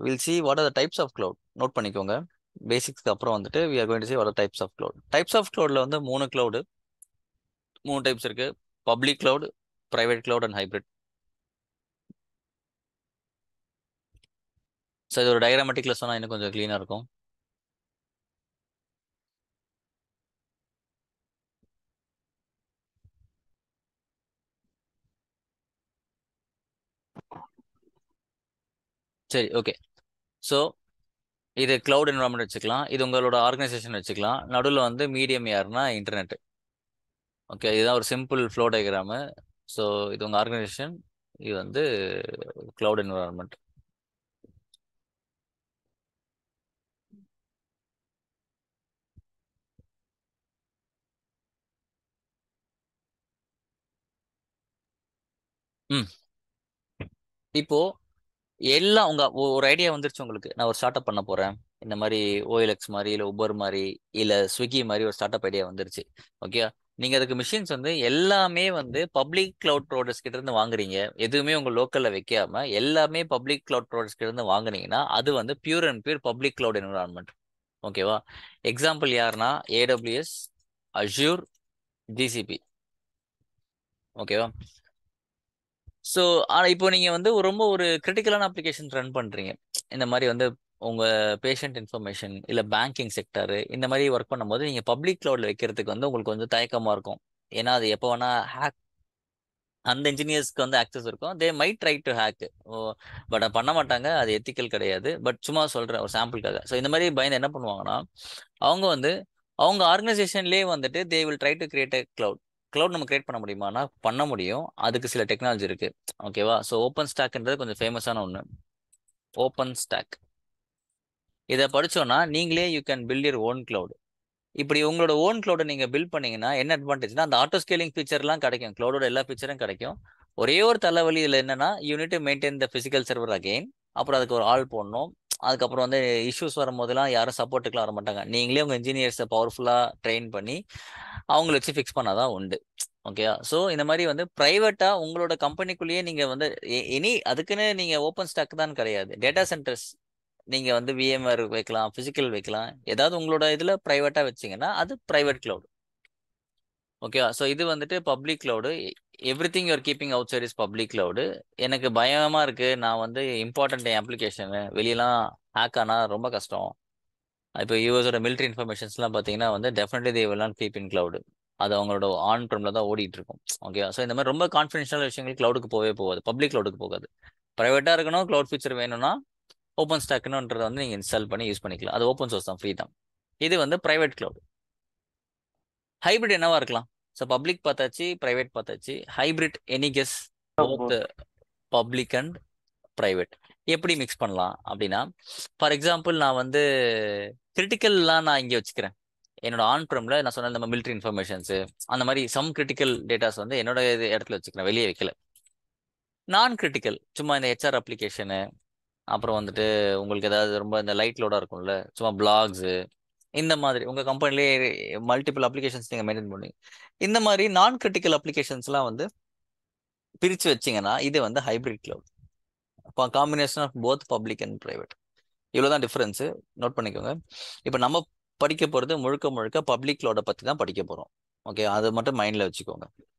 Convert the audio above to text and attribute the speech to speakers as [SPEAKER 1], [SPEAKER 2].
[SPEAKER 1] will see what are the types of cloud note பண்ணிக்கோங்க பேசிக்ஸ்க்கு அப்புறம் வந்துட்டு we are going to see what types of cloud types of cloudல வந்து மூணு cloud மூணு டைப்ஸ் இருக்கு public cloud private cloud and hybrid so இது ஒரு டயக்ராமேட்டிக்ல சொன்னா இன்னும் கொஞ்சம் க்ளீனா இருக்கும் சரி ஓகே ஸோ இது கிளவுட் என்வரான்மெண்ட் வச்சுக்கலாம் இது உங்களோட ஆர்கனைசேஷன் வச்சுக்கலாம் நடுவில் வந்து மீடியம் யாருன்னா இன்டர்நெட் ஓகே இதுதான் ஒரு சிம்பிள் ஃப்ளோ டயக்ராமு ஸோ இது உங்கள் ஆர்கனைசேஷன் இது வந்து கிளவுட் என்வரான்மெண்ட் ம் இப்போ எல்லாம் உங்க ஒ- ஒரு ஐடியா வந்துருச்சு உங்களுக்கு நான் ஒரு ஸ்டார்ட் அப் பண்ண போறேன் இந்த மாதிரி ஓஎல்எக்ஸ் மாதிரி இல்ல உபர் மாதிரி இல்ல ஸ்விக்கி மாதிரி ஒரு ஸ்டார்ட் அப் ஐடியா வந்துருச்சு ஓகே நீங்க அதுக்கு மிஷின்ஸ் வந்து எல்லாமே வந்து பப்ளிக் கிளவுட் ப்ரோடக்ட்ஸ் கிட்ட இருந்து வாங்குறீங்க எதுவுமே உங்க லோக்கல்ல வைக்காம எல்லாமே பப்ளிக் கிளவுட் ப்ரோடக்ட்ஸ் கிட்ட இருந்து வாங்குனீங்கன்னா அது வந்து pure and pure public cloud environment ஓகேவா எக்ஸாம்பிள் யாருன்னா ஏடபிள்யூஎஸ் அஜூர் ஜிசிபி ஓகேவா ஸோ ஆனால் இப்போ நீங்கள் வந்து ஒரு ரொம்ப ஒரு கிரிட்டிக்கலான அப்ளிகேஷன் ரன் பண்ணுறீங்க இந்த மாதிரி வந்து உங்கள் பேஷண்ட் இன்ஃபர்மேஷன் இல்லை பேங்கிங் செக்டரு இந்த மாதிரி ஒர்க் பண்ணும்போது நீங்கள் பப்ளிக் க்ளவுடில் வைக்கிறதுக்கு வந்து உங்களுக்கு கொஞ்சம் தயக்கமாக இருக்கும் ஏன்னா அது எப்போ வேணால் ஹேக் அந்த இன்ஜினியர்ஸ்க்கு வந்து ஆக்சஸ் இருக்கும் they might try to hack but பண்ண மாட்டாங்க அது எத்திக்கல் கிடையாது பட் சும்மா சொல்கிறேன் ஒரு சாம்பிளுக்காக ஸோ இந்த மாதிரி பயந்து என்ன பண்ணுவாங்கன்னா அவங்க வந்து அவங்க ஆர்கனைசேஷன்லேயே வந்துட்டு they will try to create a cloud cloud நம்ம கிரியேட் பண்ண முடியுமானா பண்ண முடியும் அதுக்கு சில டெக்னாலஜி இருக்கு ஓகேவா ஸோ ஓப்பன் ஸ்டாக்ன்றது கொஞ்சம் ஃபேமஸான ஒன்று ஓப்பன் ஸ்டாக் இதை படிச்சோன்னா நீங்களே you can build your own cloud இப்படி உங்களோட ஓன் cloud நீங்க பில்ட் பண்ணீங்கன்னா என்ன அட்வான்டேஜ்னா அந்த ஆட்டோ ஸ்கேலிங் ஃபீச்சர்லாம் கிடைக்கும் cloud-ஓட எல்லா ஃபீச்சரும் கிடைக்கும் ஒரே ஒரு தலைவலி இதில் என்னன்னா you need maintain the physical server again அப்புறம் அதுக்கு ஒரு ஆள் போடணும் அதுக்கப்புறம் வந்து இஷ்யூஸ் வரும்போதெல்லாம் யாரும் சப்போர்ட்டுக்குலாம் வர மாட்டாங்க நீங்களே உங்க இன்ஜினியர்ஸை பவர்ஃபுல்லாக ட்ரெயின் பண்ணி அவங்கள வச்சு ஃபிக்ஸ் பண்ணாதான் உண்டு ஓகேயா ஸோ இந்த மாதிரி வந்து ப்ரைவேட்டாக உங்களோட கம்பெனிக்குள்ளேயே நீங்கள் வந்து எனி அதுக்குன்னு நீங்கள் ஓப்பன் ஸ்டாக் தான் கிடையாது டேட்டா சென்டர்ஸ் நீங்கள் வந்து விஎம்ஆர் வைக்கலாம் ஃபிசிக்கல் வைக்கலாம் ஏதாவது உங்களோட இதில் ப்ரைவேட்டாக வச்சிங்கன்னா அது ப்ரைவேட் cloud ஓகேவா ஸோ இது வந்துட்டு public cloud everything you're keeping outside is public cloud எனக்கு பயமாக இருக்குது நான் வந்து இம்பார்ட்டன்ட் அப்ளிகேஷனு வெளியெல்லாம் ஹேக் ஆனால் ரொம்ப கஷ்டம் இப்போ யூஎஸோட மிலிட்ரி இன்ஃபர்மேஷன்ஸ்லாம் பார்த்தீங்கன்னா வந்து definitely they will not keep in cloud அது அவங்களோட ஆன் ப்ரம்ல தான் ஓடிட்டு இருக்கும் ஓகே ஸோ இந்த மாதிரி ரொம்ப கான்ஃபிடென்ஷியல் விஷயங்கள் cloudக்கு போகவே போகாது பப்ளிக் cloudக்கு போகாது ப்ரைவேட்டாக இருக்கணும் cloud ஃபீச்சர் வேணும்னா ஓப்பன் ஸ்டாக்னுன்றதை வந்து நீங்கள் இன்ஸ்டால் பண்ணி யூஸ் பண்ணிக்கலாம் அது ஓப்பன் சோர்ஸ் தான் ஃப்ரீ தான் இது வந்து ப்ரைவேட் cloud ஹைபிரிட் என்னவா இருக்கலாம் ஸோ பப்ளிக் பார்த்தாச்சு ப்ரைவேட் பார்த்தாச்சு hybrid any guess both public and private எப்படி மிக்ஸ் பண்ணலாம் அப்படின்னா ஃபார் எக்ஸாம்பிள் நான் வந்து கிரிட்டிக்கல்லாம் நான் இங்கே வச்சுக்கிறேன் என்னோட ஆன் ப்ரம்ல நான் சொன்ன நம்ம மிலிட்ரி இன்ஃபர்மேஷன்ஸ் அந்த மாதிரி சம் கிரிட்டிக்கல் டேட்டாஸ் வந்து என்னோட இது இடத்துல வச்சுக்கிறேன் வெளியே வைக்கல நான் கிரிட்டிக்கல் சும்மா இந்த ஹெச்ஆர் அப்ளிகேஷனு அப்புறம் வந்துட்டு உங்களுக்கு ஏதாவது ரொம்ப இந்த லைட் லோடாக இருக்கும்ல சும்மா பிளாக்ஸு இந்த மாதிரி உங்கள் கம்பெனிலேயே மல்டிபிள் அப்ளிகேஷன்ஸ் நீங்கள் மெயின்டைன் பண்ணுவீங்க இந்த மாதிரி நான் கிரிட்டிக்கல் அப்ளிகேஷன்ஸ்லாம் வந்து பிரித்து வச்சிங்கன்னா இது வந்து ஹைப்ரிட் cloud இப்போ combination of both public and private இவ்வளோ தான் டிஃப்ரென்ஸு நோட் பண்ணிக்கோங்க இப்போ நம்ம படிக்க போகிறது முழுக்க முழுக்க பப்ளிக் cloud-அ பற்றி தான் படிக்க போகிறோம் ஓகே அதை மட்டும் மைண்டில் வச்சுக்கோங்க